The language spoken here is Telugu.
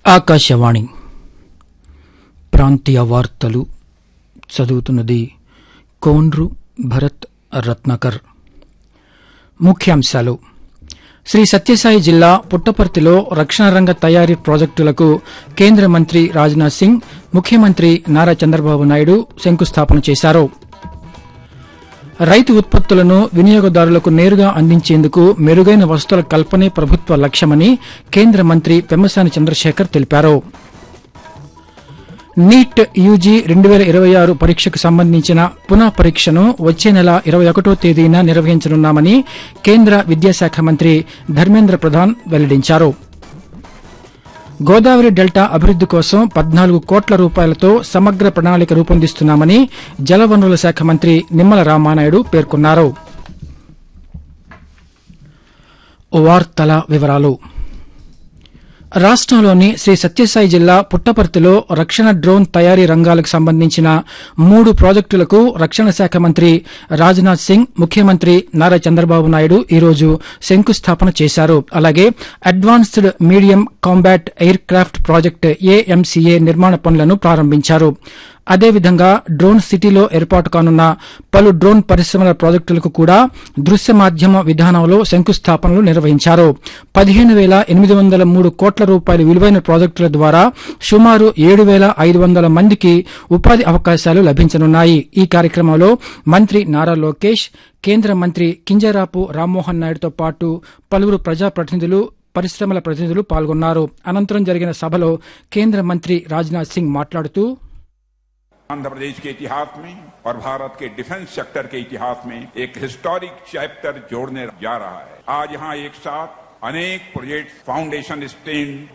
ఆకాశవాణి ప్రాంతీయ వార్తలు చదువుతున్నది కోన్రు భరత్ రత్నాకర్ ముఖ్యాంశాలు శ్రీ సత్యసాయి జిల్లా పుట్టపర్తిలో రక్షణ రంగ తయారీ ప్రాజెక్టులకు కేంద్ర మంత్రి రాజ్నాథ్ సింగ్ ముఖ్యమంత్రి నారా చంద్రబాబు నాయుడు శంకుస్థాపన చేశారు రైతు ఉత్పత్తులను వినియోగదారులకు నేరుగా అందించేందుకు మెరుగైన వసతుల కల్పనే ప్రభుత్వ లక్ష్యమని కేంద్ర మంత్రి పెమ్మసాని చంద్రశేఖర్ తెలిపారు నీట్ యూజీ రెండు వేల ఇరవై ఆరు పరీక్షకు సంబంధించిన పునః పరీక్షను వచ్చే నెల ఇరవై ఒకటో తేదీన నిర్వహించనున్నామని కేంద్ర విద్యాశాఖ మంత్రి ధర్మేంద్ర ప్రధాన్ వెల్లడించారు గోదావరి డెల్టా అభివృద్ది కోసం పద్నాలుగు కోట్ల రూపాయలతో సమగ్ర ప్రణాళిక రూపొందిస్తున్నామని జలవనరుల శాఖ మంత్రి నిమ్మల రామానాయుడు పేర్కొన్నారు వార్తల వివరాలు రాష్టంలోని శ్రీ సత్యసాయి జిల్లా పుట్టపర్తిలో రక్షణ డ్రోన్ తయారీ రంగాలకు సంబంధించిన మూడు ప్రాజెక్టులకు రక్షణ శాఖ మంత్రి రాజ్నాథ్ సింగ్ ముఖ్యమంత్రి నారా చంద్రబాబు నాయుడు ఈరోజు శంకుస్థాపన చేశారు అలాగే advanced medium combat aircraft project AMCA నిర్మాణ పనులను ప్రారంభించారు అదేవిధంగా డ్రోన్ సిటీలో ఏర్పాటు కానున్న పలు డ్రోన్ పరిశ్రమల ప్రాజెక్టులకు కూడా దృశ్య మాధ్యమ విధానంలో శంకుస్థాపనలు నిర్వహించారు పదిహేను వేల ఎనిమిది వందల మూడు కోట్ల రూపాయల విలువైన ప్రాజెక్టుల ద్వారా సుమారు ఏడు వేల ఐదు వందల మందికి ఉపాధి అవకాశాలు లభించనున్నాయి ఈ కార్యక్రమంలో మంత్రి నారా లోకేష్ కేంద్ర మంత్రి కింజరాపు రామ్మోహన్ నాయుడుతో పాటు పలువురు ప్రజాప్రతినిధులు పరిశ్రమల ప్రతినిధులు పాల్గొన్నారు అనంతరం జరిగిన సభలో కేంద్ర మంత్రి రాజ్నాథ్ సింగ్ మాట్లాడుతూ आंध्र प्रदेश के इतिहास में और भारत के डिफेंस सेक्टर के इतिहास में एक हिस्टोरिक चैप्टर जोड़ने जा रहा है आज यहाँ एक साथ अनेक प्रोजेक्ट फाउंडेशन स्टेन